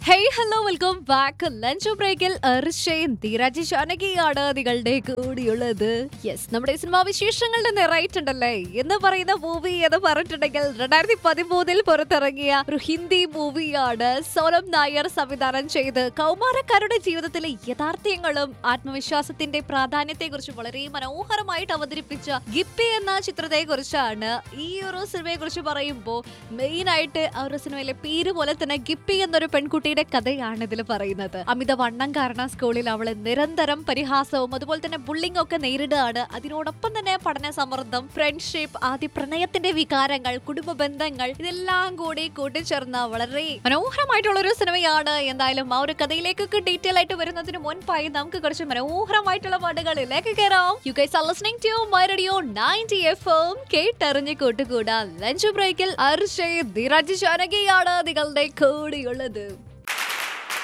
hey hello welcome back lunch ബ്രേക്കിൽ അർഷയും ധീരാജ് ജാനകിയാണ് നിങ്ങളുടെ കൂടിയുള്ളത് യെസ് നമ്മുടെ സിനിമാ വിശേഷങ്ങളുടെ നിറയിട്ടുണ്ടല്ലേ എന്ന് പറയുന്ന മൂവി എന്ന് പറഞ്ഞിട്ടുണ്ടെങ്കിൽ രണ്ടായിരത്തി പതിമൂന്നിൽ പുറത്തിറങ്ങിയ ഒരു ഹിന്ദി മൂവിയാണ് സോനം നായർ സംവിധാനം ചെയ്ത് കൗമാരക്കാരുടെ ജീവിതത്തിലെ യഥാർത്ഥ്യങ്ങളും ആത്മവിശ്വാസത്തിന്റെ പ്രാധാന്യത്തെ കുറിച്ച് വളരെ മനോഹരമായിട്ട് അവതരിപ്പിച്ച ഗിപ്പി എന്ന ചിത്രത്തെ കുറിച്ചാണ് ഈ ഒരു സിനിമയെ കുറിച്ച് പറയുമ്പോൾ മെയിൻ ആയിട്ട് ആ ഒരു സിനിമയിലെ പേര് പോലെ തന്നെ ഗിപ്പി എന്നൊരു പെൺകുട്ടിയുടെ കഥയാണ് ഇതിൽ പറയുന്നത് അമിത വണ്ണം കാരണം സ്കൂളിൽ അവള് നിരന്തരം പരിഹാസവും അതുപോലെ തന്നെ ബുള്ളിംഗ് ഒക്കെ നേരിടുകയാണ് അതിനോടൊപ്പം തന്നെ പഠന സമ്മർദ്ദം ഫ്രണ്ട്ഷിപ്പ് ആദ്യ പ്രണയത്തിന്റെ വികാരങ്ങൾ കുടുംബ ബന്ധങ്ങൾ ഇതെല്ലാം കൂടി കൂട്ടിച്ചേർന്ന വളരെ മനോഹരമായിട്ടുള്ള ഒരു സിനിമയാണ് എന്തായാലും ആ ഒരു കഥയിലേക്കൊക്കെ ഡീറ്റെയിൽ ആയിട്ട് വരുന്നതിന് മുൻപായി നമുക്ക് കുറച്ച് മനോഹരമായിട്ടുള്ള പാട്ടുകളിലേക്ക് കയറാം you guys are listening to my radio 90 FM കേട്ടറിഞ്ഞ് കൂട്ടുകൂടാ ലഞ്ച് ബ്രേക്കിൽ അർഷയ് ധീരാജ് ജാനകിയാണ് നിങ്ങളുടെ കൂടെയുള്ളത്